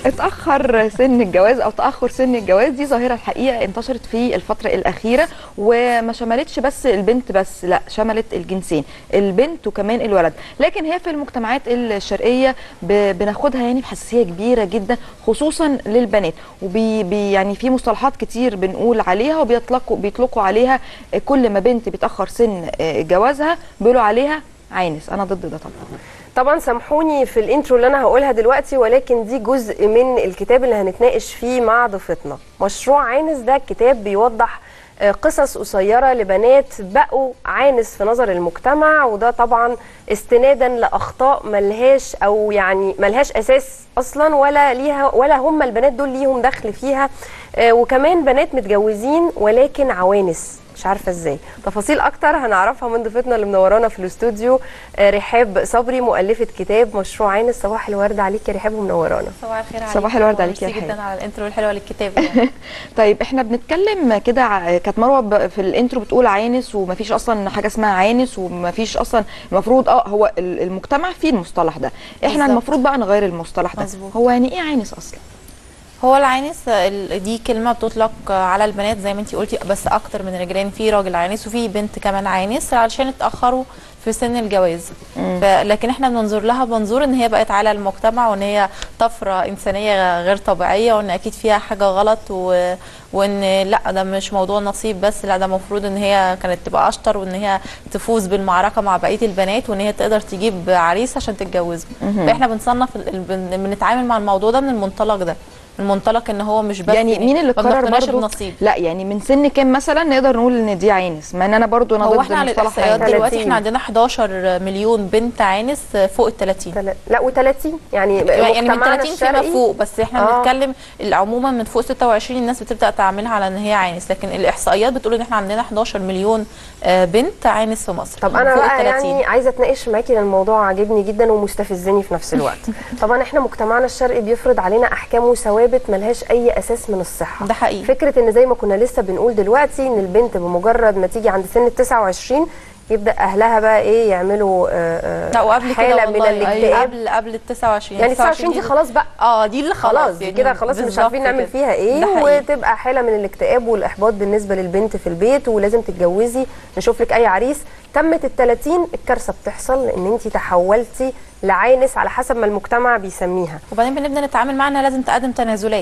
اتاخر سن الجواز او تاخر سن الجواز دي ظاهره الحقيقه انتشرت في الفتره الاخيره وما شملتش بس البنت بس لا شملت الجنسين البنت وكمان الولد لكن هي في المجتمعات الشرقيه ب- بناخدها يعني بحساسيه كبيره جدا خصوصا للبنات وبي بي يعني في مصطلحات كتير بنقول عليها وبيطلقوا بيطلقوا عليها كل ما بنت بيتاخر سن آه، جوازها بيقولوا عليها عانس انا ضد ده طبعا طبعا سامحوني في الانترو اللي انا هقولها دلوقتي ولكن دي جزء من الكتاب اللي هنتناقش فيه مع ضيفتنا مشروع عانس ده كتاب بيوضح آه، قصص قصيرة لبنات بقوا عانس في نظر المجتمع وده طبعا استنادا لأخطاء ملهاش أو يعني ملهاش أساس أصلا ولا ليها ولا هم البنات دول ليهم دخل فيها آه، وكمان بنات متجوزين ولكن عوانس مش عارفه ازاي تفاصيل اكتر هنعرفها من ضيفتنا اللي منورانا في الاستوديو آه، رحاب صبري مؤلفه كتاب مشروع عين صباح الورد عليك يا رحاب ومنورانا صباح الخير عليك صباح الورد عليك يا وميرسي رحاب. جدا على الانترو الحلوه للكتاب يعني. طيب احنا بنتكلم كده ع- كانت مروه ب- في الانترو بتقول عانس ومفيش اصلا حاجه اسمها عانس ومفيش اصلا المفروض اه هو ال- المجتمع فيه المصطلح ده احنا بالظبط. المفروض بقى نغير المصطلح ده مظبوط. هو يعني ايه عانس اصلا هو العانس ال- دي كلمه بتطلق على البنات زي ما انتي قلتي بس اكتر من الرجال يعني في راجل عانس وفي بنت كمان عانس علشان اتاخروا في سن الجواز ف- لكن احنا بننظر لها بمنظور ان هي بقت على المجتمع وان هي طفره انسانيه غير طبيعيه وان اكيد فيها حاجه غلط و... وان لا ده مش موضوع نصيب بس لا ده المفروض ان هي كانت تبقى اشطر وان هي تفوز بالمعركه مع بقيه البنات وان هي تقدر تجيب عريس عشان تتجوزه فاحنا بنصنف ال- ال- بن- بنتعامل مع الموضوع ده من المنطلق ده من منطلق ان هو مش بس يعني مين اللي ما قرر بنقتنعش برضو بنصيب لا يعني من سن كام مثلا نقدر نقول ان دي عانس ما ان انا برضو انا هو ضد احنا على المصطلح الاحصائيات عانس. دلوقتي 30. احنا عندنا 11 مليون بنت عانس فوق ال 30 تل- لا و30 يعني يعني من مجتمعنا 30 فيما الشرقي فوق بس احنا آه. بنتكلم عموما من فوق 26 الناس بتبدا تعملها على ان هي عانس لكن الاحصائيات بتقول ان احنا عندنا 11 مليون آه، بنت عانس في مصر طب من انا فوق بقى ال 30. يعني عايزه اتناقش معاكي لان الموضوع عاجبني جدا ومستفزني في نفس الوقت طبعا احنا مجتمعنا الشرقي بيفرض علينا احكام وثوابت ملهاش اي اساس من الصحه ده حقيقي. فكره ان زي ما كنا لسه بنقول دلوقتي ان البنت بمجرد ما تيجي عند سن ال 29 يبدا اهلها بقى ايه يعملوا آه، آه، لا وقبل حاله كده من والله الاكتئاب قبل قبل ال 29 يعني 29 دي خلاص بقى اه دي اللي خلاص خلاص دي كده خلاص مش بالظبط عارفين نعمل كده. فيها ايه ده حقيقي. وتبقى حاله من الاكتئاب والاحباط بالنسبه للبنت في البيت ولازم تتجوزي نشوف لك اي عريس تمت ال 30 الكارثه بتحصل لان انت تحولتي لعانس على حسب ما المجتمع بيسميها وبعدين بنبدا نتعامل معاها انها لازم تقدم تنازلات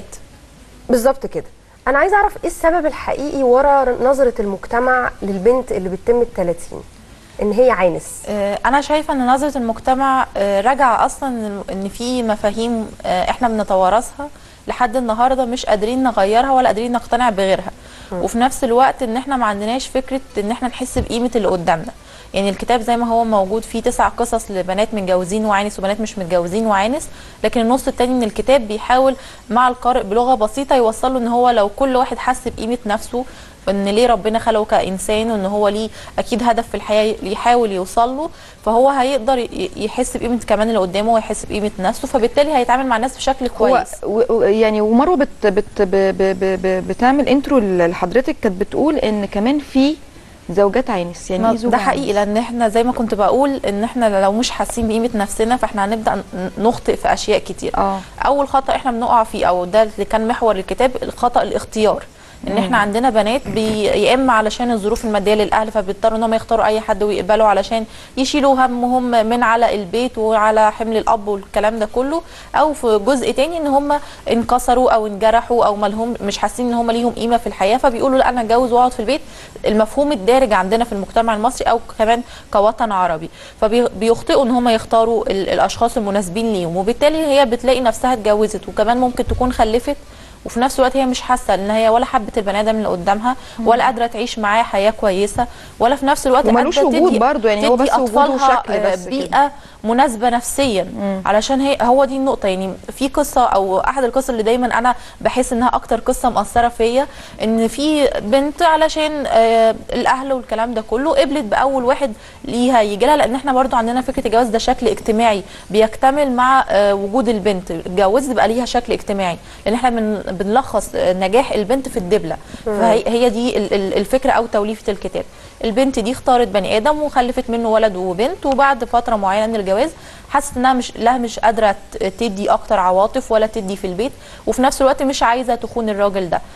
بالظبط كده انا عايزه اعرف ايه السبب الحقيقي ورا نظره المجتمع للبنت اللي بتتم ال 30 ان هي عانس آه، انا شايفه ان نظره المجتمع آه، راجعه اصلا إن- ان في مفاهيم آه، احنا بنتوارثها لحد النهارده مش قادرين نغيرها ولا قادرين نقتنع بغيرها وفي نفس الوقت ان احنا ما عندناش فكره ان احنا نحس بقيمه اللي قدامنا يعني الكتاب زي ما هو موجود فيه تسع قصص لبنات متجوزين وعانس وبنات مش متجوزين وعانس لكن النص التاني من الكتاب بيحاول مع القارئ بلغه بسيطه يوصله ان هو لو كل واحد حس بقيمه نفسه وان ليه ربنا خلقه كانسان وان هو ليه اكيد هدف في الحياه يحاول يوصل له فهو هيقدر ي- يحس بقيمه كمان اللي قدامه ويحس بقيمه نفسه فبالتالي هيتعامل مع الناس بشكل هو كويس و- و- يعني ومروه بت بت ب ب ب ب بتعمل انترو لحضرتك كانت بتقول ان كمان في زوجات عانس يعني ايه زوج ده عانس؟ حقيقي لان احنا زي ما كنت بقول ان احنا لو مش حاسين بقيمه نفسنا فاحنا هنبدا ن- نخطئ في اشياء كتير اه اول خطا احنا بنقع فيه او ده اللي كان محور الكتاب الخطا الاختيار ان احنا عندنا بنات بي يا اما علشان الظروف الماديه للاهل فبيضطروا ان هم يختاروا اي حد ويقبلوا علشان يشيلوا همهم من على البيت وعلى حمل الاب والكلام ده كله او في جزء تاني ان هم انكسروا او انجرحوا او مالهم مش حاسين ان هم ليهم قيمه في الحياه فبيقولوا لا انا اتجوز واقعد في البيت المفهوم الدارج عندنا في المجتمع المصري او كمان كوطن عربي فبيخطئوا ان هم يختاروا ال- الاشخاص المناسبين ليهم وبالتالي هي بتلاقي نفسها اتجوزت وكمان ممكن تكون خلفت وفي نفس الوقت هي مش حاسه ان هي ولا حبت البني ادم اللي قدامها ولا قادره تعيش معاه حياه كويسه ولا في نفس الوقت وملوش قادرة وجود تدي- برضو، يعني هو تدي بس وجوده أطفالها، شكل آه، بس كده. بيئه مناسبه نفسيا علشان هي هو دي النقطه يعني في قصه او احد القصص اللي دايما انا بحس انها اكتر قصه مأثره فيا ان في بنت علشان آه الاهل والكلام ده كله قبلت باول واحد ليها يجي لها لان احنا برضو عندنا فكره الجواز ده شكل اجتماعي بيكتمل مع آه وجود البنت اتجوزت بقى ليها شكل اجتماعي لان احنا بن بنلخص آه، نجاح البنت في الدبله فهي هي دي ال- ال- الفكره او توليفه الكتاب البنت دي اختارت بني ادم وخلفت منه ولد وبنت وبعد فتره معينه من الجواز الجواز حست انها مش لا مش قادره ت- تدي اكتر عواطف ولا تدي في البيت وفي نفس الوقت مش عايزه تخون الراجل ده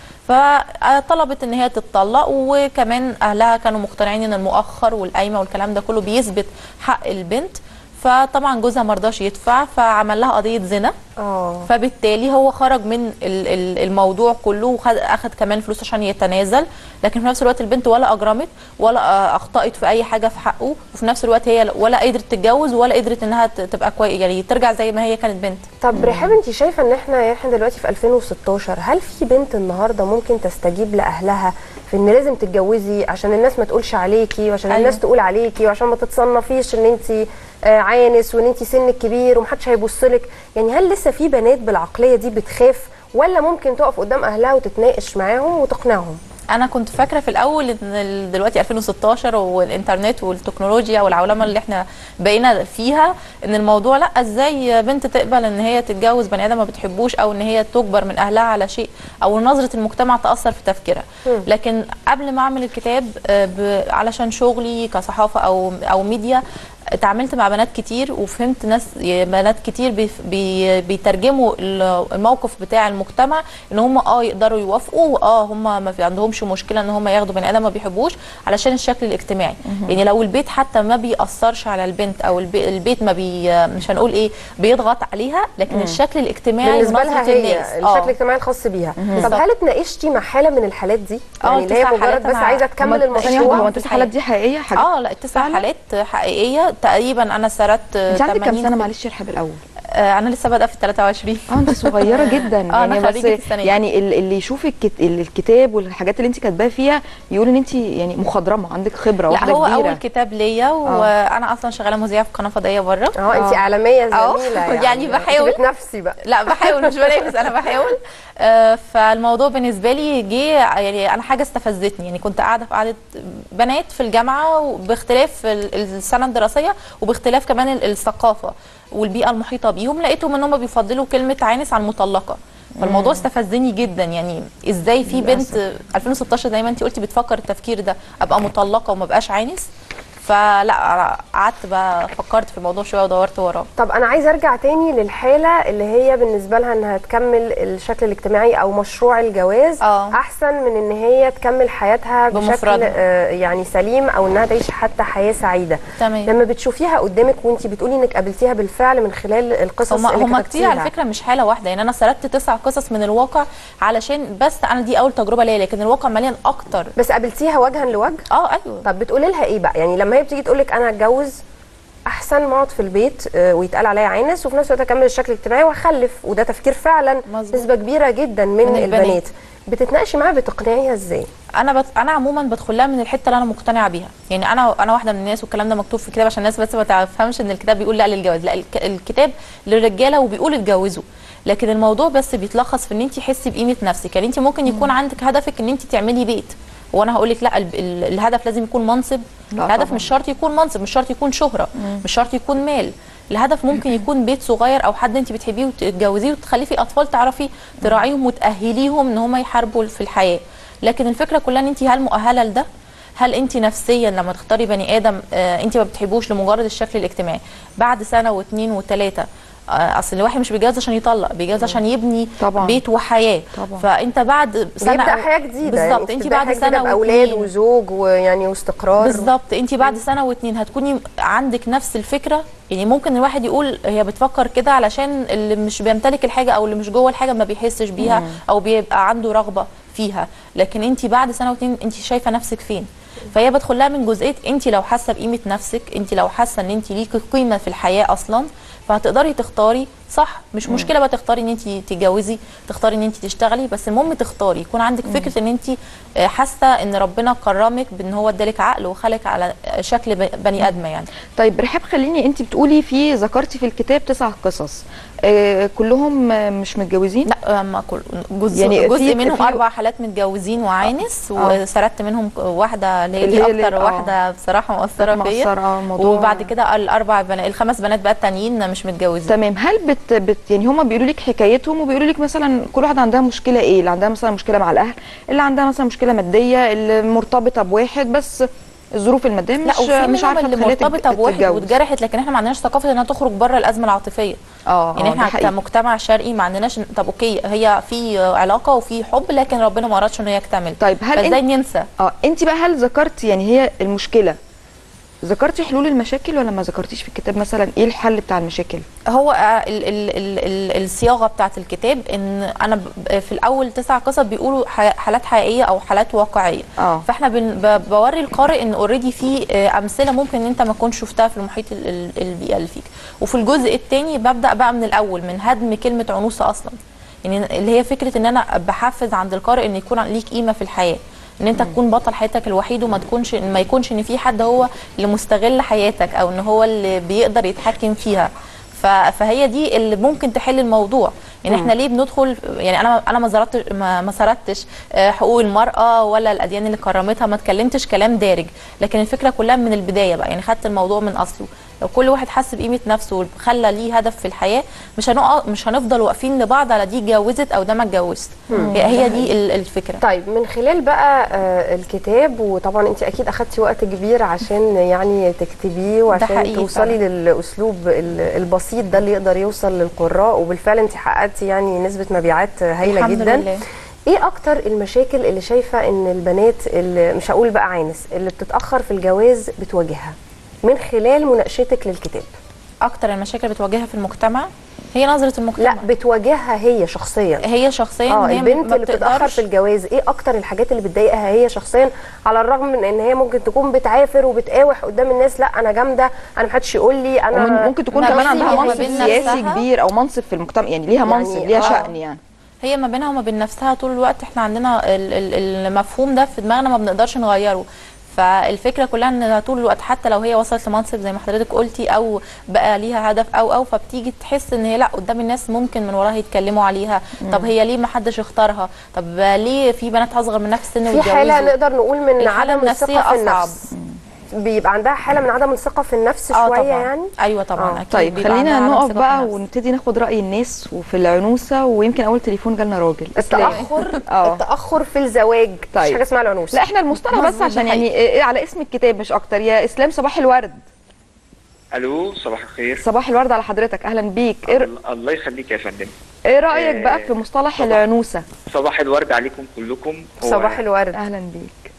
فطلبت ان هي تتطلق وكمان اهلها كانوا مقتنعين ان المؤخر والقايمه والكلام ده كله بيثبت حق البنت فطبعا جوزها مرضاش يدفع فعمل لها قضيه زنا اه فبالتالي هو خرج من ال- ال- الموضوع كله وخد اخد كمان فلوس عشان يتنازل لكن في نفس الوقت البنت ولا اجرمت ولا آه، اخطات في اي حاجه في حقه وفي نفس الوقت هي ولا قدرت تتجوز ولا قدرت انها ت- تبقى كويس يعني ترجع زي ما هي كانت بنت طب رحاب انت شايفه ان احنا احنا دلوقتي في 2016 هل في بنت النهارده ممكن تستجيب لاهلها في ان لازم تتجوزي عشان الناس ما تقولش عليكي وعشان أيوة. الناس تقول عليكي وعشان ما تتصنفيش ان انت آه، عانس وان انت سنك كبير ومحدش هيبص لك يعني هل لسه في بنات بالعقليه دي بتخاف ولا ممكن تقف قدام اهلها وتتناقش معاهم وتقنعهم انا كنت فاكره في الاول ان ال- دلوقتي 2016 والانترنت والتكنولوجيا والعولمه اللي احنا بقينا فيها ان الموضوع لا ازاي بنت تقبل ان هي تتجوز بني ادم ما بتحبوش او ان هي تجبر من اهلها على شيء او نظره المجتمع تاثر في تفكيرها لكن قبل ما اعمل الكتاب آه، ب- علشان شغلي كصحافه او او ميديا اتعاملت مع بنات كتير وفهمت ناس بنات كتير بيف- بي بيترجموا ال- الموقف بتاع المجتمع ان هم اه يقدروا يوافقوا واه هم ما في عندهمش مشكله ان هم ياخدوا بني ادم ما بيحبوش علشان الشكل الاجتماعي يعني لو البيت حتى ما بيأثرش على البنت او البي البيت ما بي مش هنقول ايه بيضغط عليها لكن الشكل الاجتماعي بالنسبه لها ونظرة هي الناس الشكل آه. الاجتماعي الخاص بيها طب بالظبط. هل اتناقشتي مع حاله من الحالات دي آه، يعني اللي هي تسع مجرد حالات بس أنا عايزه عارفة. تكمل هما- ثانية واحدة، المشروع هو انتوا الحالات دي حقيقيه حاجه اه لا التسع حالات حقيقيه تقريبا انا سردت انت عندك كام 80 سنه معلش يا رحاب الاول آه انا لسه بادئه في 23 اه انت صغيره جدا آه، أنا يعني خريجة بس السنة دي. يعني ال- اللي يشوف الكت... ال- الكتاب والحاجات اللي انت كاتباها فيها يقول ان انت يعني مخضرمه عندك خبره لا واحده هو كبيره اول كتاب ليا وانا اصلا شغاله مذيعه في قناه فضائيه بره اه انت آه. اعلاميه آه. زميله يعني, يعني بحاول. نفسي بقى لا بحاول مش بنافس انا بحاول آه، فالموضوع بالنسبه لي جه يعني انا حاجه استفزتني يعني كنت قاعده في قعده بنات في الجامعه باختلاف ال- السنه الدراسيه وباختلاف كمان ال- الثقافه والبيئه المحيطه بيهم لقيتهم ان هم بيفضلوا كلمه عانس عن مطلقه فالموضوع استفزني جدا يعني ازاي في بنت 2016 زي ما انت قلتي بتفكر التفكير ده ابقى مطلقه وما بقاش عانس فلا قعدت بقى فكرت في الموضوع شويه ودورت وراه طب انا عايزه ارجع تاني للحاله اللي هي بالنسبه لها انها تكمل الشكل الاجتماعي او مشروع الجواز آه. احسن من ان هي تكمل حياتها بشكل بمفردها. آه يعني سليم او انها تعيش حتى حياه سعيده تمام. لما بتشوفيها قدامك وانت بتقولي انك قابلتيها بالفعل من خلال القصص هما اللي هما كتير على كتبتيها. فكره مش حاله واحده يعني انا سردت تسع قصص من الواقع علشان بس انا دي اول تجربه ليا لكن الواقع مليان اكتر بس قابلتيها وجها لوجه اه ايوه طب بتقولي لها ايه بقى يعني لما هي بتيجي تقول لك انا هتجوز احسن ما اقعد في البيت آه، ويتقال عليا عانس وفي نفس الوقت اكمل الشكل الاجتماعي واخلف وده تفكير فعلا مظبوط. نسبه كبيره جدا من, من البنات. البنات. بتتناقشي معاها بتقنعيها ازاي انا بت... انا عموما بدخل لها من الحته اللي انا مقتنعه بيها يعني انا انا واحده من الناس والكلام ده مكتوب في الكتاب عشان الناس بس ما تفهمش ان الكتاب بيقول لا للجواز لا الك... الكتاب للرجاله وبيقول اتجوزوا لكن الموضوع بس بيتلخص في ان انت تحسي بقيمه نفسك يعني انت ممكن يكون عندك هدفك ان انت تعملي بيت وانا هقول لك لا ال... ال... الهدف لازم يكون منصب لا الهدف طبعاً. مش شرط يكون منصب مش شرط يكون شهره مش شرط يكون مال الهدف ممكن يكون بيت صغير او حد انت بتحبيه وتتجوزيه وتخليه فيه اطفال تعرفي تراعيهم وتاهليهم ان هم يحاربوا في الحياه لكن الفكره كلها ان انت هل مؤهله لده هل انت نفسيا لما تختاري بني ادم آه انت ما بتحبوش لمجرد الشكل الاجتماعي بعد سنه واثنين وثلاثه آه اصل الواحد مش بيتجوز عشان يطلق بيتجوز عشان يبني طبعاً. بيت وحياه طبعاً. فانت بعد سنه بيبدا أو- حياه جديده بالظبط يعني انت بتبدأي بعد حياة جديدة سنه باولاد واتنين وزوج ويعني واستقرار بالظبط انت بعد سنه واتنين هتكوني عندك نفس الفكره يعني ممكن الواحد يقول هي بتفكر كده علشان اللي مش بيمتلك الحاجه او اللي مش جوه الحاجه ما بيحسش بيها او بيبقى عنده رغبه فيها لكن انت بعد سنه واتنين انت شايفه نفسك فين فهي بدخل لها من جزئيه انت لو حاسه بقيمه نفسك انت لو حاسه ان انت ليكي قيمه في الحياه اصلا فهتقدري تختاري صح مش مشكله بقى تختاري ان انت تتجوزي تختاري ان انت تشتغلي بس المهم تختاري يكون عندك فكره ان انت آه، حاسه ان ربنا كرمك بان هو ادالك عقل وخلق على شكل ب- بني ادمه يعني طيب رحاب خليني انت بتقولي في ذكرتي في الكتاب تسع قصص آه كلهم آه، مش متجوزين لا ما كل جزء يعني يعني في- جزء منهم في- اربع حالات متجوزين وعانس آه. وسردت منهم واحده اللي هي اللي دي هي اللي- اكتر آه. واحده بصراحه مؤثره فيا مؤثرة، آه، موضوع- وبعد كده الاربع بنات الخمس بنات بقى التانيين مش متجوزين تمام هل بت, بت يعني هما بيقولوا لك حكايتهم وبيقولوا لك مثلا كل واحده عندها مشكله ايه اللي عندها مثلا مشكله مع الاهل اللي عندها مثلا مشكله ماديه اللي مرتبطه بواحد بس الظروف الماديه لا مش وفي مش منهم عارفه اللي تخليها تتج- مرتبطه بواحد تتجوز. واتجرحت لكن احنا ما عندناش ثقافه انها تخرج بره الازمه العاطفيه اه يعني آه، ده احنا حقيقي. كمجتمع شرقي ما عندناش طب اوكي هي في علاقه وفي حب لكن ربنا ما ارادش انه يكتمل طيب هل فازاي انت ننسى اه انت بقى هل ذكرتي يعني هي المشكله ذكرتي حلول المشاكل ولا ما ذكرتيش في الكتاب مثلا ايه الحل بتاع المشاكل هو آه، ال ال ال ال الصياغه بتاعت الكتاب ان انا ب- في الاول تسع قصص بيقولوا ح- حالات حقيقيه او حالات واقعيه اه فاحنا بن ب- بوري القارئ ان اوريدي في آه، امثله ممكن ان انت ما تكونش شفتها في المحيط ال- ال- البيئه اللي فيك وفي الجزء الثاني ببدا بقى من الاول من هدم كلمه عنوسه اصلا يعني اللي هي فكره ان انا بحفز عند القارئ ان يكون ليك قيمه في الحياه ان انت تكون بطل حياتك الوحيد وما تكونش ما يكونش ان في حد هو اللي مستغل حياتك او ان هو اللي بيقدر يتحكم فيها ف- فهي دي اللي ممكن تحل الموضوع يعني احنا ليه بندخل يعني انا انا ما زرعتش ما, ما سردتش آه، حقوق المراه ولا الاديان اللي كرمتها ما اتكلمتش كلام دارج لكن الفكره كلها من البدايه بقى يعني خدت الموضوع من اصله لو كل واحد حس بقيمه نفسه وخلى ليه هدف في الحياه مش هنقع مش هنفضل واقفين لبعض على دي اتجوزت او ده ما اتجوزت هي, هي دي ال- الفكره طيب من خلال بقى آه، الكتاب وطبعا انت اكيد اخدتي وقت كبير عشان يعني تكتبيه وعشان حقيقي توصلي فعلا. للاسلوب ال- البسيط ده اللي يقدر يوصل للقراء وبالفعل انت حققتي يعني نسبه مبيعات هايله الحمد جدا لله. ايه اكتر المشاكل اللي شايفه ان البنات اللي مش هقول بقى عانس اللي بتتاخر في الجواز بتواجهها من خلال مناقشتك للكتاب اكتر المشاكل اللي بتواجهها في المجتمع هي نظره المجتمع لا بتواجهها هي شخصيا هي شخصيا اه هي البنت ما اللي بتتاخر بتقدرش في الجواز ايه اكتر الحاجات اللي بتضايقها هي شخصيا على الرغم من ان هي ممكن تكون بتعافر وبتقاوح قدام الناس لا انا جامده انا محدش يقول لي انا ومن- ممكن تكون ما كمان بصي، عندها هي ما منصب بين سياسي نفسها- كبير او منصب في المجتمع يعني ليها يعني منصب ليها آه. شأن يعني هي ما بينها وما بين نفسها طول الوقت احنا عندنا ال- ال- المفهوم ده في دماغنا ما بنقدرش نغيره فالفكره كلها ان طول الوقت حتى لو هي وصلت لمنصب زي ما حضرتك قلتي او بقى ليها هدف او او فبتيجي تحس ان هي لا قدام الناس ممكن من وراها يتكلموا عليها طب هي ليه ما حدش اختارها طب ليه في بنات اصغر منها في السن في حاله ويتجوزوا؟ نقدر نقول من الحالة عدم النفسية الثقه في أصعب. النفس بيبقى عندها حاله من عدم الثقه في النفس اه شويه طبعا يعني ايوه طبعا آه. اكيد طيب بيبقى خلينا عندها نقف ثقة في بقى النفس. ونبتدي ناخد رأي الناس وفي العنوسة ويمكن أول تليفون جالنا راجل إسلام. التاخر اه التاخر في الزواج مش طيب. حاجه اسمها العنوسه لا احنا المصطلح بس مظبوط، عشان ده يعني إيه على اسم الكتاب مش اكتر يا اسلام صباح الورد الو صباح الخير صباح الورد على حضرتك اهلا بيك ايه, الله- الله يخليك يا فندم إيه رايك آه، بقى في مصطلح صباح- العنوسه صباح الورد عليكم كلكم هو- صباح الورد اهلا بيك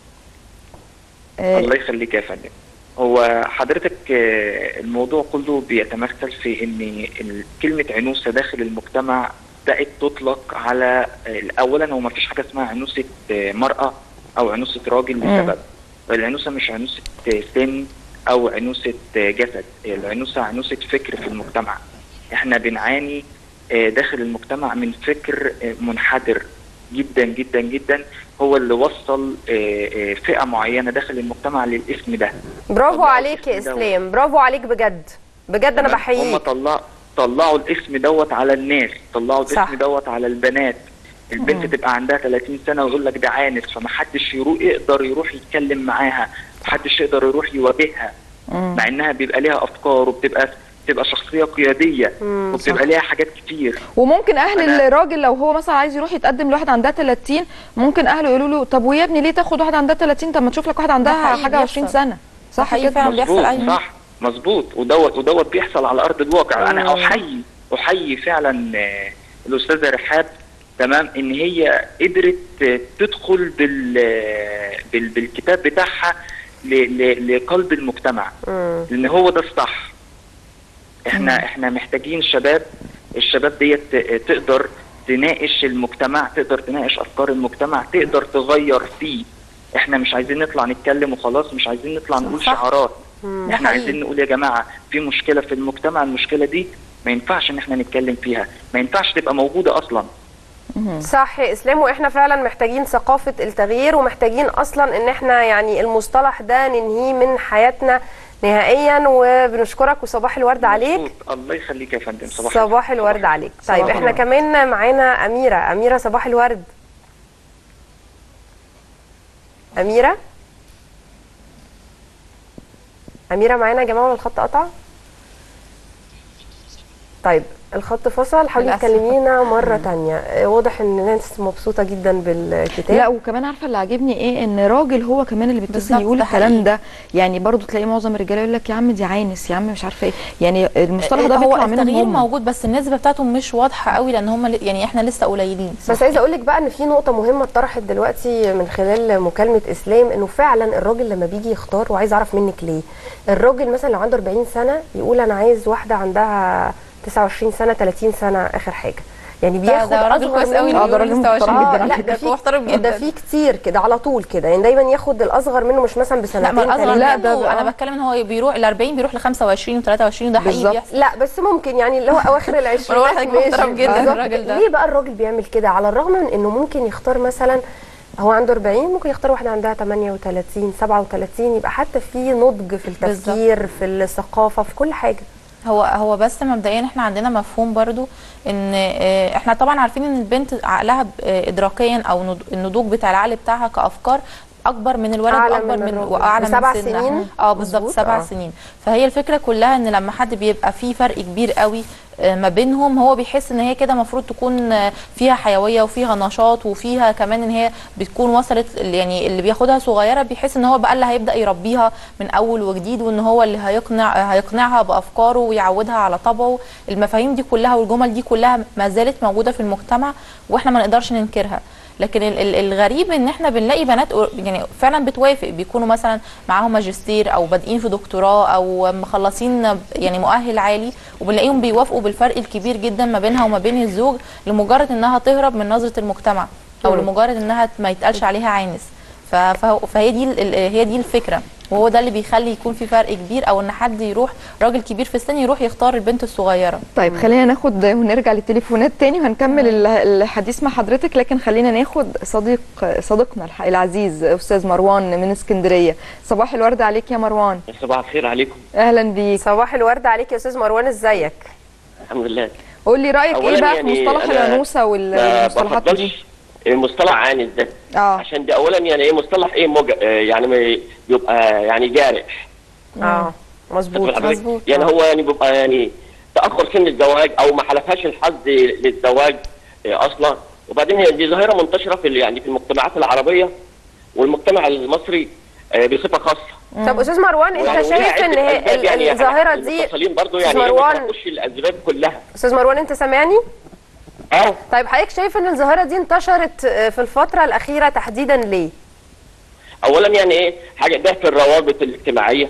آه، الله يخليك يا فندم هو حضرتك آه، الموضوع كله بيتمثل في ان ال- كلمه عنوسه داخل المجتمع بقت تطلق على آه، اولا هو ما فيش حاجه اسمها عنوسه آه، مراه او عنوسه راجل لسبب العنوسه مش عنوسه آه، سن او عنوسه آه، جسد العنوسه عنوسه فكر في المجتمع احنا بنعاني آه، داخل المجتمع من فكر آه، منحدر جدا جدا جدا هو اللي وصل آه، آه، فئه معينه داخل المجتمع للاسم ده برافو طلعوا عليك يا الاسم دوت. اسلام برافو عليك بجد بجد انا تمام؟ هم بحييك طلعوا طلعوا الاسم دوت على الناس طلعوا صح. الاسم دوت على البنات البنت تبقى عندها 30 سنه ويقول لك ده عانس فمحدش يروح يقدر يروح يتكلم معاها محدش يقدر يروح يواجهها مع انها بيبقى ليها افكار وبتبقى بتبقى شخصيه قياديه مم، وبتبقى ليها حاجات كتير وممكن اهل أنا- الراجل لو هو مثلا عايز يروح يتقدم لواحد عندها 30 ممكن اهله يقولوا له طب ويا ابني ليه تاخد واحد عندها 30 طب ما تشوف لك واحد عندها حقيقي حاجه 20 بيحصل. سنه صح حقيقي كده فعلا بيحصل مظبوط أيوة. صح مظبوط ودوت ودوت بيحصل على ارض الواقع انا مم. احيي احيي فعلا آه، الاستاذه رحاب تمام ان هي قدرت آه، تدخل بال آه، بال- بالكتاب بتاعها ل- ل- لقلب المجتمع مم. لان هو ده الصح احنا احنا محتاجين شباب الشباب ديت آه، تقدر تناقش المجتمع تقدر تناقش افكار المجتمع تقدر تغير فيه احنا مش عايزين نطلع نتكلم وخلاص مش عايزين نطلع نقول صح. شعارات ده احنا حقيقي. عايزين نقول يا جماعه في مشكله في المجتمع المشكله دي ما ينفعش ان احنا نتكلم فيها ما ينفعش تبقى موجوده اصلا صح يا اسلام واحنا فعلا محتاجين ثقافه التغيير ومحتاجين اصلا ان احنا يعني المصطلح ده ننهيه من حياتنا نهائيا وبنشكرك وصباح الورد عليك مظبوط. الله يخليك يا فندم صباح صباح الخير. الورد عليك صباح طيب احنا الورد. كمان معانا اميره اميره صباح الورد اميره اميره معانا يا جماعه ولا الخط قطع طيب الخط فصل حاولي للأسف. تكلمينا مره تانية آه، واضح ان نانس مبسوطه جدا بالكتاب لا وكمان عارفه اللي عاجبني ايه ان راجل هو كمان اللي بيتصل بالظبط، يقول ده الكلام حقيقي. ده يعني برضو تلاقي معظم الرجاله يقول لك يا عم دي عانس يا عم مش عارفه ايه يعني المصطلح ده هو بيطلع منهم التغيير هم موجود بس النسبه بتاعتهم مش واضحه قوي لان هم يعني احنا لسه قليلين بس عايزه اقول لك بقى ان في نقطه مهمه اتطرحت دلوقتي من خلال مكالمه اسلام انه فعلا الراجل لما بيجي يختار وعايز اعرف منك ليه الراجل مثلا لو عنده 40 سنه يقول انا عايز واحده عندها 29 سنه 30 سنه اخر حاجه يعني ده- بياخد ده راجل أصغر كويس قوي منه. آه، ده راجل محترم آه، جدا على لا فكرة. ده في محترم جدا. ده في كتير كده على طول كده يعني دايما ياخد الاصغر منه مش مثلا لا بسنتين ما الاصغر ثلاثة. لا، منه ده- ده- انا آه. بتكلم ان هو بيروح ال 40 بيروح ل 25 و23 ده حقيقي بالظبط. بيحصل لا بس ممكن يعني اللي هو اواخر العشرينات أنا بقول لحضرتك محترم ماشي. جدا بالظبط. الراجل ده. ليه بقى الراجل بيعمل كده على الرغم من انه ممكن يختار مثلا هو عنده 40 ممكن يختار واحده عندها 38 37 يبقى حتى في نضج في التفكير في الثقافه في كل حاجه هو هو بس مبدئيا احنا عندنا مفهوم برضو ان اه، احنا طبعا عارفين ان البنت عقلها ب- اه، ادراكيا او نض- النضوج بتاع العقل بتاعها كافكار اكبر من الولد أعلى واكبر من من الراجل. واعلى بسبع من سنها. سنين؟ اه بالظبط مظبوط، سبع آه. سنين فهي الفكره كلها ان لما حد بيبقى في فرق كبير قوي اه، ما بينهم هو بيحس ان هي كده المفروض تكون اه، فيها حيويه وفيها نشاط وفيها كمان ان هي بتكون وصلت يعني اللي بياخدها صغيره بيحس ان هو بقى اللي هيبدا يربيها من اول وجديد وان هو اللي هيقنع هيقنعها بافكاره ويعودها على طبعه المفاهيم دي كلها والجمل دي كلها ما زالت موجوده في المجتمع واحنا ما نقدرش ننكرها لكن ال- ال- الغريب ان احنا بنلاقي بنات قر- يعني فعلا بتوافق بيكونوا مثلا معاهم ماجستير او بادئين في دكتوراه او مخلصين يعني مؤهل عالي وبنلاقيهم بيوافقوا بالفرق الكبير جدا ما بينها وما بين الزوج لمجرد انها تهرب من نظره المجتمع او مم. لمجرد انها ما يتقالش عليها عانس ف- فهو- فهي دي ال- ال- هي دي الفكره وهو ده اللي بيخلي يكون في فرق كبير او ان حد يروح راجل كبير في السن يروح يختار البنت الصغيره طيب خلينا ناخد ونرجع للتليفونات تاني وهنكمل ال- الحديث مع حضرتك لكن خلينا ناخد صديق صديقنا الح- العزيز استاذ مروان من اسكندريه صباح الورد عليك يا مروان صباح الخير عليكم اهلا بيك صباح الورد عليك يا استاذ مروان ازيك الحمد لله قول لي رايك أولاً ايه بقى في يعني مصطلح أنا العنوسه وال- ما والمصطلحات دي بفضلش المصطلح عانس ده اه عشان ده اولا يعني ايه مصطلح ايه موج... آه، يعني ما بيبقى يعني جارح اه مظبوط حضرتك؟ مظبوط. يعني هو يعني بيبقى يعني تاخر سن الزواج او ما حلفهاش الحظ للزواج آه، اصلا وبعدين هي دي ظاهره منتشره في ال- يعني في المجتمعات العربيه والمجتمع المصري آه، بصفه خاصه طب استاذ مروان انت يعني شايف ولها ان عدة هي أسباب ال- يعني الظاهره دي المتصلين برضو أستاذ يعني إيه، ما مروان تعرفوش الاسباب كلها استاذ مروان انت سامعني اه طيب حضرتك شايف ان الظاهره دي انتشرت آه، في الفتره الاخيره تحديدا ليه اولا يعني ايه حاجه ده في الروابط الاجتماعيه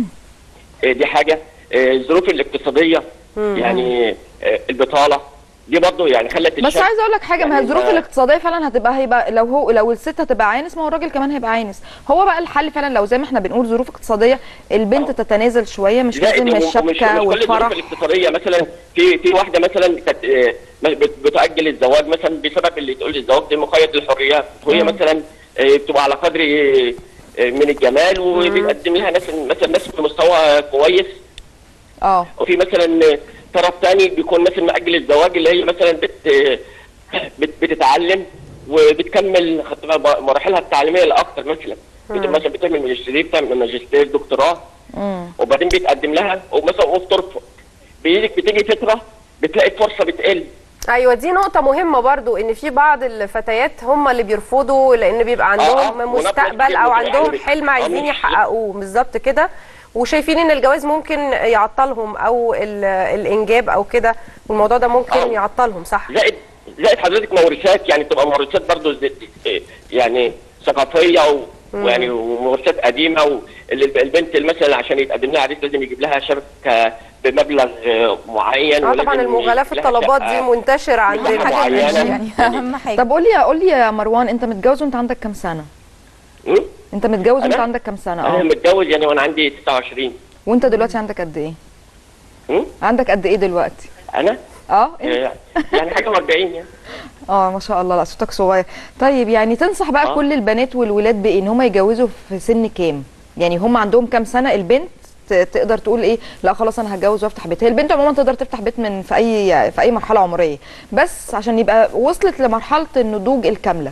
إيه دي حاجه إيه الظروف الاقتصاديه يعني إيه البطاله دي برضه يعني خلت بس الشاب عايزه اقول لك حاجه ما هي يعني الظروف ما- الاقتصاديه فعلا هتبقى هيبقى لو هو لو الست هتبقى عانس ما هو الراجل كمان هيبقى عانس هو بقى الحل فعلا لو زي ما احنا بنقول ظروف اقتصاديه البنت تتنازل شويه مش زائد لازم ومش- الشبكه ومش كل الظروف والفرح الاقتصاديه مثلا في في واحده مثلا كانت إيه، بت- بتؤجل الزواج مثلا بسبب اللي تقول الزواج ده مقيد للحريات وهي مثلا إيه، بتبقى على قدر إيه، إيه، من الجمال وبيقدم لها ناس مثلا ناس في مستوى كويس اه وفي مثلا طرف تاني بيكون مثلا مأجل الزواج اللي هي مثلا بت بت بتتعلم وبتكمل خط- مراحلها التعليميه الاكثر مثلا بت- مثلا بتعمل ماجستير بتعمل ماجستير دكتوراه امم وبعدين بيتقدم لها ومثلا وبترفض بيجي بتيجي فتره بتلاقي الفرصه بتقل ايوه دي نقطه مهمه برضو ان في بعض الفتيات هم اللي بيرفضوا لان بيبقى عندهم آه، ونفس مستقبل الشيء او يعني عندهم بت- حلم آه، عايزين مش- يحققوه بالظبط كده وشايفين ان الجواز ممكن يعطلهم او ال- الانجاب او كده والموضوع ده ممكن آه. يعطلهم صح زائد زائد حضرتك مورثات يعني تبقى مورثات برضه زي- يعني ثقافيه و ويعني ومورثات قديمه واللي البنت مثلا عشان يتقدم لها عريس لازم يجيب لها شبكه بمبلغ آه، معين اه طبعا ولازم المغالاه في يجيب لها الطلبات شقة. دي منتشره عندنا حاجة حاجه معينة. يعني اهم حاجه طب قول لي قول لي يا مروان انت متجوز وانت عندك كام سنه م? انت متجوز وانت أنا؟ عندك كام سنه انا اه متجوز يعني وانا عندي 29 وانت دلوقتي عندك قد ايه م? عندك قد ايه دلوقتي انا اه آه، يعني حاجه و40 يعني اه ما شاء الله لا صوتك صغير طيب يعني تنصح بقى آه. كل البنات والولاد بايه ان هم يتجوزوا في سن كام يعني هم عندهم كام سنه البنت ت- تقدر تقول ايه لا خلاص انا هتجوز وافتح بيت هي البنت عموما تقدر تفتح بيت من في اي في اي مرحله عمريه بس عشان يبقى وصلت لمرحله النضوج الكامله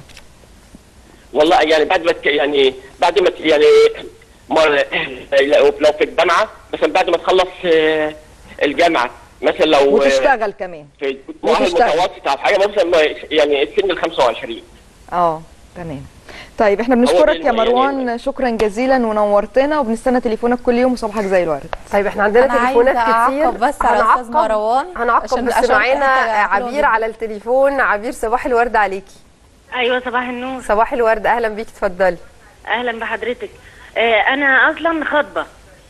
والله يعني بعد ما ت- يعني بعد ما ت- يعني مر لو في الجامعه مثلا بعد ما تخلص آه، الجامعه مثلا لو وتشتغل كمان في مؤهل وتشتغل. متوسط او حاجه مثلا ما- يعني السن ال 25 اه تمام طيب احنا هو بنشكرك ده يا الم- مروان يعني- شكرا جزيلا ونورتنا وبنستنى تليفونك كل يوم وصباحك زي الورد طيب احنا عندنا أنا تليفونات عايزة كتير أعقب بس على أستاذ هنعقب- مروان هنعقب عشان- بس عشان معانا حتة حلوة عبير جدا. على التليفون عبير صباح الورد عليكي ايوه صباح النور صباح الورد اهلا بيكي اتفضلي اهلا بحضرتك آه انا اصلا خاطبه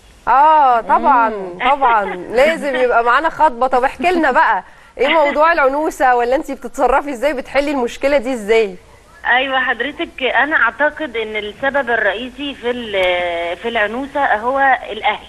اه طبعا طبعا لازم يبقى معانا خطبه طب احكي لنا بقى ايه موضوع العنوسه ولا انت بتتصرفي ازاي بتحلي المشكله دي ازاي ايوه حضرتك انا اعتقد ان السبب الرئيسي في ال- في العنوسه هو الاهل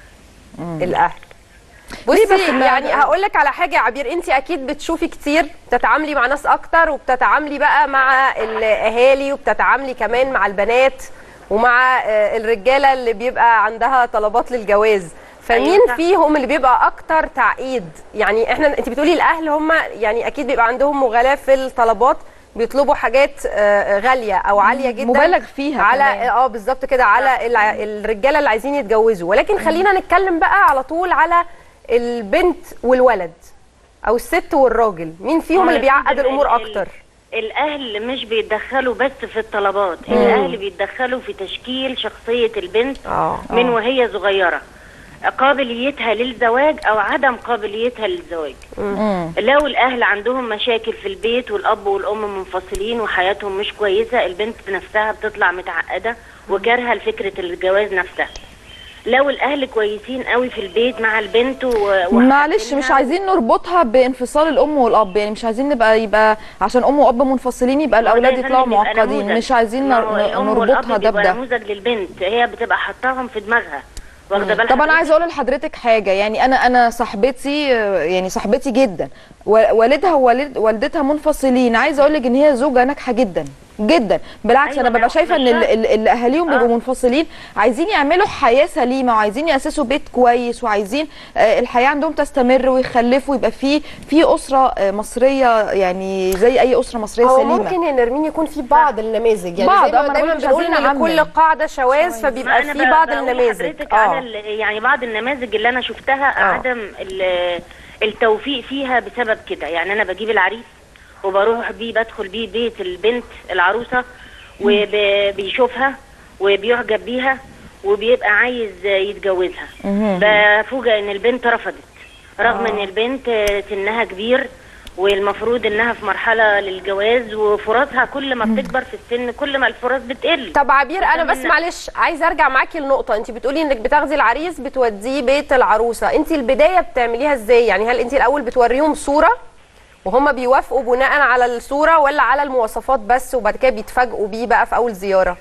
الاهل ليه بس بصي ما- يعني هقول لك على حاجه يا عبير انت اكيد بتشوفي كتير بتتعاملي مع ناس اكتر وبتتعاملي بقى مع الاهالي وبتتعاملي كمان مع البنات ومع آه، الرجاله اللي بيبقى عندها طلبات للجواز فمين أيوة صح. فيهم اللي بيبقى اكتر تعقيد يعني احنا انت بتقولي الاهل هم يعني اكيد بيبقى عندهم مغالاه في الطلبات بيطلبوا حاجات آه، غاليه او عاليه جدا مبالغ فيها على كمان. اه بالظبط كده على الع- الرجاله اللي عايزين يتجوزوا ولكن خلينا نتكلم بقى على طول على البنت والولد او الست والراجل مين فيهم اللي بيعقد الامور اكتر الاهل مش بيتدخلوا بس في الطلبات الاهل بيتدخلوا في تشكيل شخصيه البنت اه من وهي صغيره قابليتها للزواج او عدم قابليتها للزواج لو الاهل عندهم مشاكل في البيت والاب والام منفصلين وحياتهم مش كويسه البنت نفسها بتطلع متعقده وكارهه لفكره الجواز نفسها لو الاهل كويسين قوي في البيت مع البنت و... معلش مش وحابينها عايزين نربطها بانفصال الام والاب يعني مش عايزين نبقى يبقى عشان ام واب منفصلين يبقى ما هو ده الاولاد يا يطلعوا فندم بيبقى معقدين نموذج. مش عايزين ما نر- هو الأم نربطها والأب ده بيبقى بده نموذج للبنت هي بتبقى حطاهم في دماغها واخده بالك طب انا حضرتك؟ عايزه اقول لحضرتك حاجه يعني انا انا صاحبتي آه، يعني صاحبتي جدا و- والدها ووالد والدتها منفصلين عايزه اقول لك ان هي زوجه ناجحه جدا جدا بالعكس أيوة، انا ما ببقى هو شايفه ان مش ال- شرط. ال- اللي اهاليهم آه. بيبقوا منفصلين عايزين يعملوا حياه سليمه وعايزين ياسسوا بيت كويس وعايزين آه، الحياه عندهم تستمر ويخلفوا يبقى في في اسره آه، مصريه يعني زي اي اسره مصريه هو سليمه ممكن يا نرمين يكون في بعض النماذج يعني بعض، زي آه، ما ما أنا دايما بقول مش بنقول عايزين ان لكل نعمم. قاعده شواذ ما فبيبقى أنا في ب- بعض بقول النماذج لحضرتك على اه ال- يعني بعض النماذج اللي انا شفتها آه. عدم ال- التوفيق فيها بسبب كده يعني انا بجيب العريس وبروح بيه بدخل بيه بيت البنت العروسه وبيشوفها وبيعجب بيها وبيبقى عايز يتجوزها بفوجئ ان البنت رفضت رغم ان البنت سنها كبير والمفروض انها في مرحله للجواز وفرصها كل ما بتكبر في السن كل ما الفرص بتقل طب عبير انا بس أتمنى. معلش عايزه ارجع معاكي لنقطه انت بتقولي انك بتاخدي العريس بتوديه بيت العروسه انت البدايه بتعمليها ازاي يعني هل انت الاول بتوريهم صوره وهم بيوافقوا بناء على الصوره ولا على المواصفات بس وبعد كده بيتفاجئوا بيه بقى في اول زياره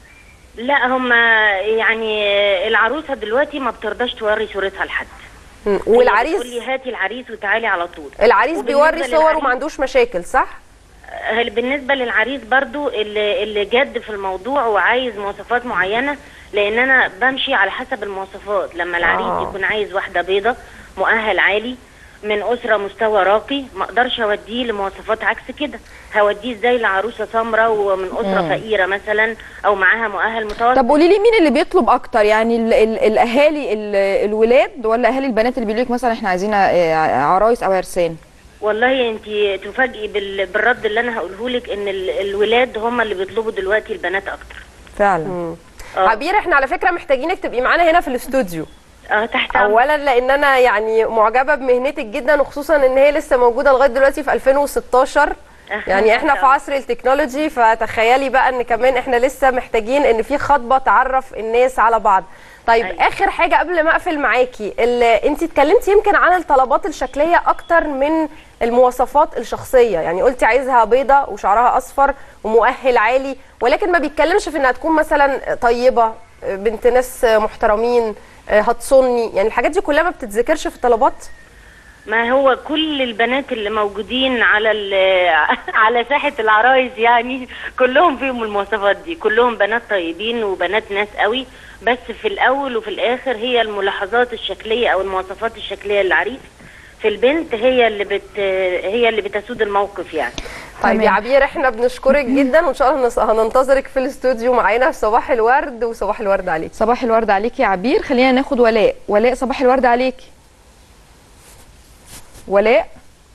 لا هم يعني العروسه دلوقتي ما بترضاش توري صورتها لحد مم. تقول والعريس لي هاتي العريس وتعالي على طول العريس وبالنسبة بيوري صور للعريس- وما عندوش مشاكل صح هل- بالنسبه للعريس برضو اللي, اللي جد في الموضوع وعايز مواصفات معينه لان انا بمشي على حسب المواصفات لما العريس آه. يكون عايز واحده بيضه مؤهل عالي من اسره مستوى راقي ما اقدرش اوديه لمواصفات عكس كده هوديه ازاي لعروسه سمراء ومن اسره فقيره مثلا او معاها مؤهل متوسط طب قولي لي مين اللي بيطلب اكتر يعني ال ال الاهالي ال الولاد ولا اهالي البنات اللي بيقولوا لك مثلا احنا عايزين آه، عرايس او عرسان والله انت تفاجئي بال- بالرد اللي انا هقوله لك ان ال- الولاد هم اللي بيطلبوا دلوقتي البنات اكتر فعلا آه. عبير احنا على فكره محتاجينك تبقي معانا هنا في الاستوديو اه تحت أمرك. اولا لان انا يعني معجبه بمهنتك جدا وخصوصا ان هي لسه موجوده لغايه دلوقتي في 2016 يعني احنا في عصر التكنولوجي فتخيلي بقى ان كمان احنا لسه محتاجين ان في خطبه تعرف الناس على بعض طيب أيوة. اخر حاجه قبل ما اقفل معاكي انت اتكلمتي يمكن عن الطلبات الشكليه اكتر من المواصفات الشخصيه يعني قلتي عايزها بيضه وشعرها اصفر ومؤهل عالي ولكن ما بيتكلمش في انها تكون مثلا طيبه بنت ناس محترمين هتصني يعني الحاجات دي كلها ما بتتذكرش في الطلبات ما هو كل البنات اللي موجودين على ال- على ساحه العرايس يعني كلهم فيهم المواصفات دي كلهم بنات طيبين وبنات ناس قوي بس في الاول وفي الاخر هي الملاحظات الشكليه او المواصفات الشكليه للعريس في البنت هي اللي بت هي اللي بتسود الموقف يعني طيب يا تمام. عبير احنا بنشكرك جدا وان شاء الله هنص- هننتظرك في الاستوديو معانا في صباح الورد وصباح الورد عليك صباح الورد عليك يا عبير خلينا ناخد ولاء ولاء صباح الورد عليك ولاء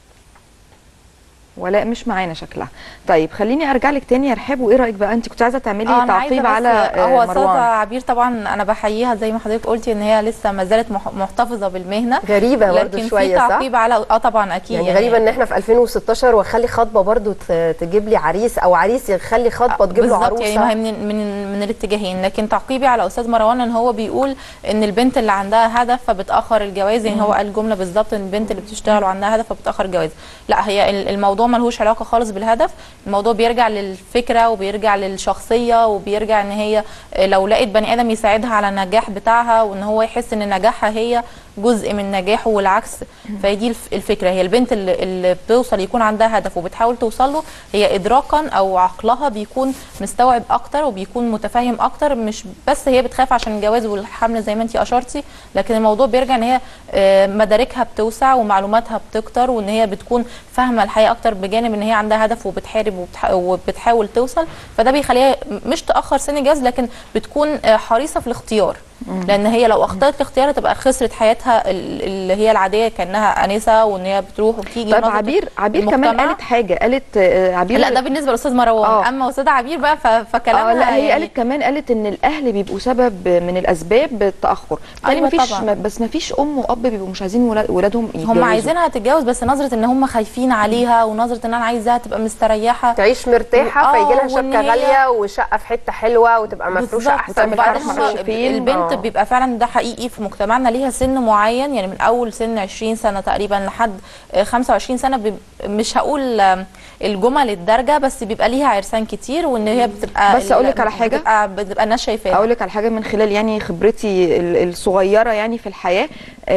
ولاء مش معانا شكلها طيب خليني ارجع لك تاني يا رحاب وايه رايك بقى انت كنت عايزه تعملي آه، أنا عايزة تعقيب بس- على آه، هو استاذه مروان عبير طبعا انا بحييها زي ما حضرتك قلتي ان هي لسه ما زالت مح- محتفظه بالمهنه غريبه برضه لكن شويه في صح تعقيب على اه طبعا اكيد يعني غريبه ان احنا في 2016 واخلي خطبه برضو ت- تجيب لي عريس او عريس يخلي خطبه تجيب له بالظبط عروسه يعني ما هي من من من الاتجاهين لكن تعقيبي على استاذ مروان ان هو بيقول ان البنت اللي عندها هدف فبتاخر الجواز يعني هو قال جمله بالظبط ان البنت اللي بتشتغل وعندها هدف فبتاخر الجواز لا هي ال- الموضوع ملهوش علاقه خالص بالهدف الموضوع بيرجع للفكره وبيرجع للشخصيه وبيرجع ان هي لو لقيت بني ادم يساعدها على النجاح بتاعها وان هو يحس ان نجاحها هي جزء من نجاحه والعكس فهي دي الف- الفكره هي البنت اللي, اللي بتوصل يكون عندها هدف وبتحاول توصل له هي ادراكا او عقلها بيكون مستوعب اكتر وبيكون متفاهم اكتر مش بس هي بتخاف عشان الجواز والحمل زي ما انت اشرتي لكن الموضوع بيرجع ان هي آه، مداركها بتوسع ومعلوماتها بتكتر وان هي بتكون فاهمه الحياه اكتر بجانب ان هي عندها هدف وبتحارب وبتح- وبتحاول توصل فده بيخليها مش تاخر سن الجواز لكن بتكون آه، حريصه في الاختيار لان هي لو اخطات الاختيار هتبقى خسرت حياتها ال- اللي هي العاديه كانها انسه وان هي بتروح وتيجي طيب ونظرة عبير عبير كمان المجتمع. قالت حاجه قالت آه، عبير لا ده بالنسبه لاستاذ مروان آه. اما استاذه عبير بقى ف- فكلامها اه لا هي يعني قالت كمان قالت ان الاهل بيبقوا سبب من الاسباب التاخر بالتالي أيوة مفيش طبعاً. م- بس مفيش ام واب بيبقوا مش عايزين ولاد- ولادهم يتجوزوا هم عايزينها تتجوز بس نظره ان هم خايفين عليها ونظره ان انا عايزاها تبقى مستريحه تعيش مرتاحه آه، فيجي لها وإن شبكه هي- غاليه وشقه في حته حلوه وتبقى مفروشه بالظبط. احسن وتعمل وبعدين فرح هم معرفش فين. البنت آه. بيبقى فعلا ده حقيقي في مجتمعنا ليها سن معين يعني من اول سن 20 سنه تقريبا لحد آه، 25 سنه بيب- مش هقول آم، الجمل الدارجه بس بيبقى ليها عرسان كتير وان هي بتبقى بس أقول لك على حاجة؟ بتبقى, بتبقى الناس شايفاها اقول لك على حاجه من خلال يعني خبرتي ال- الصغيره يعني في الحياه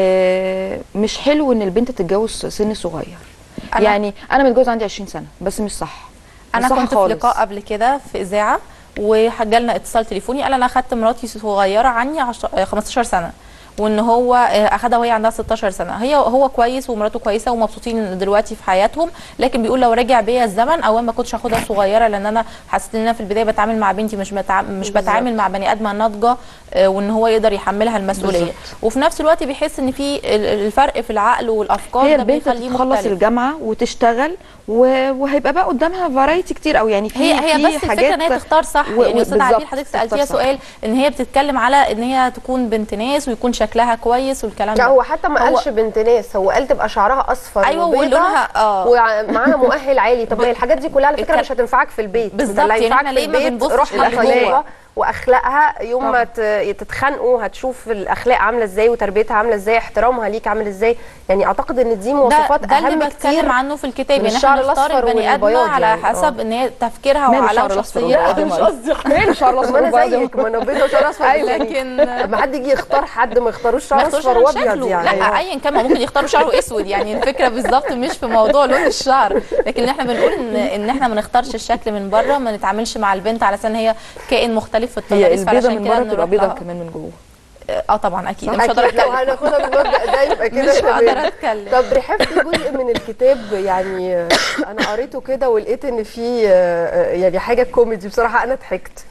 آه، مش حلو ان البنت تتجوز سن صغير أنا- يعني انا متجوز عندي 20 سنه بس مش صح مش انا صح كنت في خالص. لقاء قبل كده في اذاعه وجالنا اتصال تليفوني قال انا اخدت مراتي صغيره عني عش- آه، 15 سنه وان هو آه، اخدها وهي عندها 16 سنه هي هو كويس ومراته كويسه ومبسوطين دلوقتي في حياتهم لكن بيقول لو رجع بيا الزمن اولا ما كنتش هاخدها صغيره لان انا حسيت ان انا في البدايه بتعامل مع بنتي مش بتع... مش بتعامل مع بني ادمه ناضجه آه، وان هو يقدر يحملها المسؤوليه بالظبط. وفي نفس الوقت بيحس ان في ال- الفرق في العقل والافكار هي ده البنت بيخليه تخلص مختلف. الجامعه وتشتغل و- وهيبقى بقى قدامها فرايتي كتير او يعني في هي هي في بس الفكره ان هي تختار صح و- يعني استاذ بالظبط، عبير حضرتك تختار سالتيها صح. سؤال ان هي بتتكلم على ان هي تكون بنت ناس ويكون شكلها كويس والكلام لا ده هو حتى ما هو- قالش بنت ناس هو قال تبقى شعرها اصفر أيوة، وبيضة ولونها- آه. ومعاها مؤهل عالي طب ما هي الحاجات دي كلها على فكره الك- مش هتنفعك في البيت بالظبط، اللي يعني هينفعك إحنا في ليه ما البيت بنبصش روحها لجوه؟ طيبه واخلاقها يوم ما ت- تتخانقوا هتشوف الاخلاق عامله ازاي وتربيتها عامله ازاي احترامها ليك عامل ازاي يعني اعتقد ان دي ده, مواصفات ده اللي اهم بتكلم كتير عنه في الكتاب من يعني الشعر احنا نختار الأصفر البني ادمه والبياض على يعني، حسب آه. ان هي تفكيرها ماله وعلى الشعر الأصفر شخصيتها والبياض؟ مش قصدي ماله شعر ما الاصفر انا وبعد زيك ما انا بيضه وشعر اصفر أيوة، يعني لكن لما حد يجي يختار حد ما يختاروش ما شعر يختاروش اصفر عن وابيض شكله يعني لا ايا كان ما ممكن يختاروا شعره اسود يعني الفكره بالظبط مش في موضوع لون الشعر لكن احنا بنقول ان ان احنا ما نختارش الشكل من بره ما نتعاملش مع البنت على اساس ان هي كائن مختلف في هي التضاريس البيضه فعلشان من كده بره تبقى نروح بيضه لها. كمان من جوه اه طبعا اكيد مش أكيد هقدر لو اتكلم هناخدها بالمبدا ده يبقى كده مش تمام. هقدر اتكلم طب رحاب في جزء من الكتاب يعني آه، انا قريته كده ولقيت ان في آه، آه، يعني حاجه كوميدي بصراحه انا ضحكت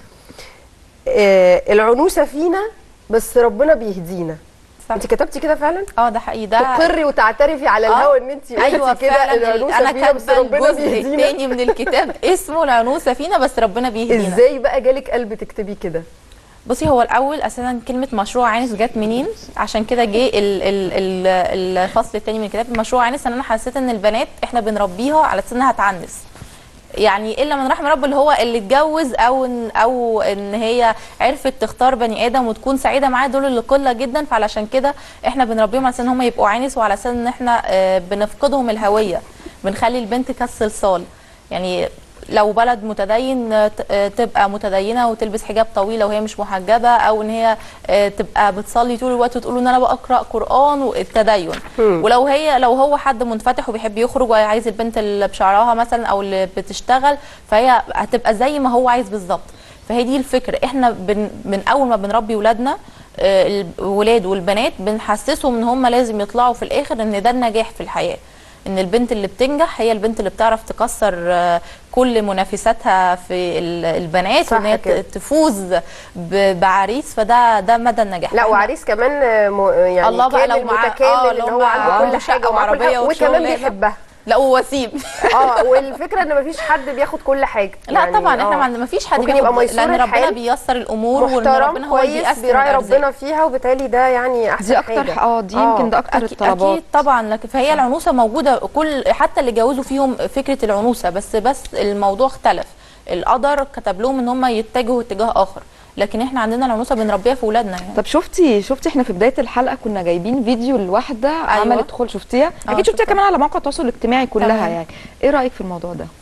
آه، العنوسه فينا بس ربنا بيهدينا صح. انت كتبتي كده فعلا اه ده حقيقي ده تقري وتعترفي على آه. الهوا ان انت ايوه قلتي كده فعلا ال- العنوسه انا فينا بس كاتبه ربنا الجزء بيهدينا الثاني من الكتاب اسمه العنوسه فينا بس ربنا بيهدينا ازاي بقى جالك قلب تكتبي كده بصي هو الاول اساسا كلمه مشروع عانس جت منين عشان كده جه ال- ال- ال- الفصل الثاني من الكتاب مشروع عانس ان انا حسيت ان البنات احنا بنربيها على اساس انها تعنس يعني الا من رحم رب اللي هو اللي اتجوز او ان او ان هي عرفت تختار بني ادم وتكون سعيده معاه دول اللي قله جدا فعلشان كده احنا بنربيهم على اساس ان هم يبقوا عانس وعلى اساس ان احنا آه، بنفقدهم الهويه بنخلي البنت كالصلصال يعني لو بلد متدين آه، ت- آه، تبقى متدينه وتلبس حجاب طويل لو هي مش محجبه او ان هي آه، تبقى بتصلي طول الوقت وتقول ان انا بقرا قران والتدين ولو هي لو هو حد منفتح وبيحب يخرج وعايز البنت اللي بشعرها مثلا او اللي بتشتغل فهي هتبقى زي ما هو عايز بالظبط فهي دي الفكره احنا بن من اول ما بنربي ولادنا آه، الولاد والبنات بنحسسهم ان هم لازم يطلعوا في الاخر ان ده النجاح في الحياه ان البنت اللي بتنجح هي البنت اللي بتعرف تكسر آه، كل منافساتها في ال- البنات صح وان هي كده. ت- تفوز ب- بعريس فده ده مدى النجاح لا إحنا- وعريس كمان آه، م- يعني الله بقى لو كامل معاه- متكامل آه، ان لو هو معاه عنده كل شقة حاجه ومعاه كل وعربية حاجة وكمان وشغلانة. بيحبها لا ووسيم اه والفكره ان مفيش حد بياخد كل حاجه لا يعني طبعا احنا آه. ما ما فيش حد ممكن يبقى بياخد- ميسور لان ربنا الحال، بييسر الامور وان محترم ربنا هو اللي كويس بيقسم بيراعي الأرزاق. ربنا فيها وبالتالي ده يعني احسن دي اكتر حاجه اه دي آه. يمكن ده اكتر أكيد, الطلبات اكيد طبعا لكن فهي العنوسه موجوده كل حتى اللي جوزوا فيهم فكره العنوسه بس بس الموضوع اختلف القدر كتب لهم ان هم يتجهوا اتجاه اخر لكن احنا عندنا العنوسه بنربيها في اولادنا يعني طب شفتي شفتي احنا في بدايه الحلقه كنا جايبين فيديو لواحده أيوة. عملت دخول شفتيها آه، اكيد شفتيها شفتها. كمان على مواقع التواصل الاجتماعي كلها تمام. يعني ايه رايك في الموضوع ده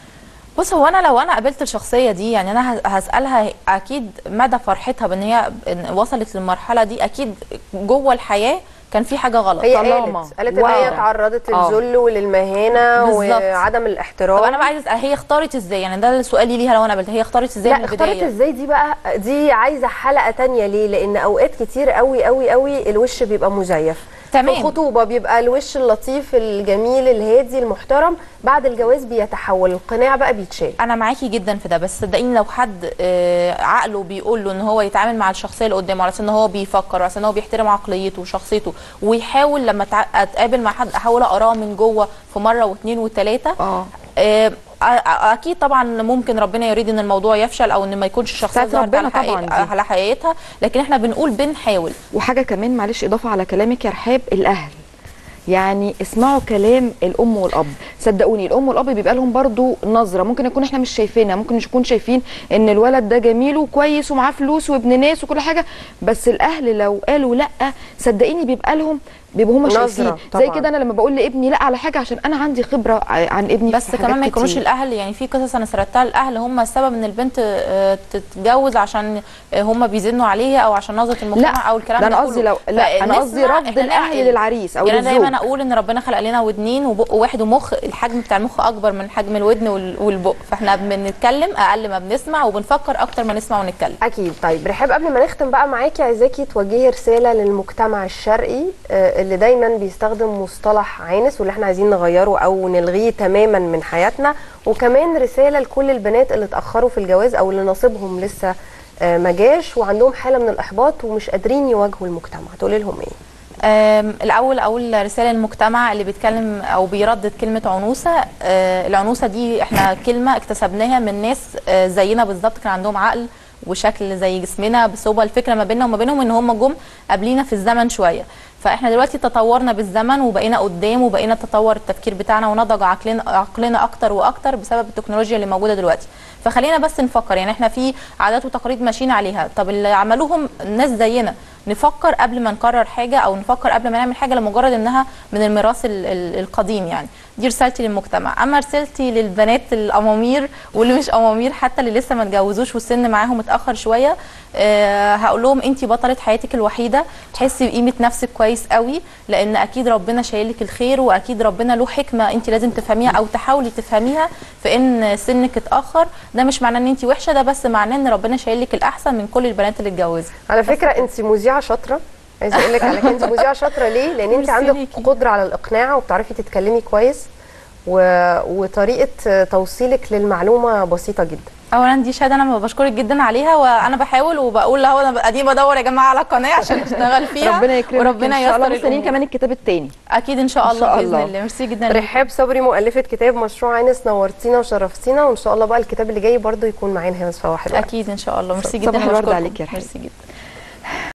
بص هو انا لو انا قابلت الشخصيه دي يعني انا ه- هسالها اكيد مدى فرحتها بان هي إن وصلت للمرحله دي اكيد جوه الحياه كان في حاجه غلط هي طالما قالت قالت ان هي واعية. تعرضت آه. للذل وللمهانه بالظبط. وعدم طب الاحترام انا بقى عايزه اسال هي اختارت ازاي يعني ده سؤالي ليها لو انا قابلتها هي اختارت ازاي من لا اختارت البدايه ازاي دي بقى دي عايزه حلقه تانية ليه لان اوقات كتير قوي قوي قوي الوش بيبقى مزيف تمام. في الخطوبه بيبقى الوش اللطيف الجميل الهادي المحترم بعد الجواز بيتحول القناع بقى بيتشال انا معاكي جدا في ده بس صدقيني لو حد آه، عقله بيقول له ان هو يتعامل مع الشخصيه اللي قدامه على اساس ان هو بيفكر وعلى اساس ان هو بيحترم عقليته وشخصيته ويحاول لما تع- اتقابل مع حد احاول اقراه من جوه في مره واثنين وثلاثه اه آه، آه، اكيد طبعا ممكن ربنا يريد ان الموضوع يفشل او ان ما يكونش الشخصيه بتاعت ظهرت على, ربنا طبعاً حقيقة دي. على حقيقتها لكن احنا بنقول بنحاول وحاجه كمان معلش اضافه على كلامك يا رحاب الاهل يعني اسمعوا كلام الام والاب صدقوني الام والاب بيبقى لهم برضو نظره ممكن يكون احنا مش شايفينها ممكن نكون شايفين ان الولد ده جميل وكويس ومعاه فلوس وابن ناس وكل حاجه بس الاهل لو قالوا لا صدقيني بيبقى لهم بيبقوا هم نظرة شايفين زي طبعاً. كده انا لما بقول لابني لا على حاجه عشان انا عندي خبره ع- عن ابني بس في حاجات كمان ما يكونوش كتير. الاهل يعني في قصص انا سردتها الاهل هم السبب ان البنت آه، تتجوز عشان آه، هم بيزنوا عليها او عشان نظره المجتمع لا او الكلام ده ده انا قصدي كله. لو لا انا فنسمع قصدي رفض إحنا الاهل نعقل. للعريس او يعني للزوج دايما اقول ان ربنا خلق لنا ودنين وبق واحد ومخ الحجم بتاع المخ اكبر من حجم الودن وال- والبق فاحنا بنتكلم اقل ما بنسمع وبنفكر اكتر ما نسمع ونتكلم اكيد طيب رحاب قبل ما نختم بقى معاكي عايزاكي توجهي رساله للمجتمع الشرقي آه، اللي دايما بيستخدم مصطلح عانس واللي احنا عايزين نغيره او نلغيه تماما من حياتنا وكمان رساله لكل البنات اللي اتاخروا في الجواز او اللي نصيبهم لسه آه، ما جاش وعندهم حاله من الاحباط ومش قادرين يواجهوا المجتمع تقولي لهم ايه أم، الاول اقول رساله للمجتمع اللي بيتكلم او بيردد كلمه عنوسه أه، العنوسه دي احنا كلمه اكتسبناها من ناس أه، زينا بالظبط كان عندهم عقل وشكل زي جسمنا بس هو الفكره ما بيننا وما بينهم ان هم جم قبلينا في الزمن شويه فاحنا دلوقتي تطورنا بالزمن وبقينا قدام وبقينا تطور التفكير بتاعنا ونضج عقلنا عقلنا اكتر واكتر بسبب التكنولوجيا اللي موجوده دلوقتي فخلينا بس نفكر يعني احنا في عادات وتقاليد ماشيين عليها طب اللي عملوهم ناس زينا نفكر قبل ما نقرر حاجه او نفكر قبل ما نعمل حاجه لمجرد انها من الميراث ال- ال- القديم يعني دي رسالتي للمجتمع اما رسالتي للبنات الامامير واللي مش امامير حتى اللي لسه ما اتجوزوش والسن معاهم متاخر شويه أه هقول لهم انت بطله حياتك الوحيده تحسي بقيمه نفسك كويس قوي لان اكيد ربنا شايل لك الخير واكيد ربنا له حكمه انت لازم تفهميها او تحاولي تفهميها في ان سنك اتاخر ده مش معناه ان انت وحشه ده بس معناه ان ربنا شايل لك الاحسن من كل البنات اللي اتجوزوا على فكره انت مذيعه شاطره عايزه اقول لك على كده انت مذيعه شاطره ليه لان انت ميرسي عندك ليكي. قدره على الاقناع وبتعرفي تتكلمي كويس و... وطريقه توصيلك للمعلومه بسيطه جدا اولا دي شهاده انا بشكرك جدا عليها وانا بحاول وبقول اهو انا قاعدين بدور يا جماعه على قناه عشان اشتغل فيها ربنا يكرمك وربنا ان شاء الله ييسر مستنيين الأمور. كمان الكتاب التاني اكيد ان شاء إن الله شاء باذن الله. الله ميرسي جدا ليك. رحاب صبري مؤلفه كتاب مشروع عانس نورتينا وشرفتينا وان شاء الله بقى الكتاب اللي جاي برضو يكون معانا هنا في صباح الورد اكيد ان شاء الله ميرسي صباح جدا الورد وبشكركم. عليك يا رحاب. ميرسي جدا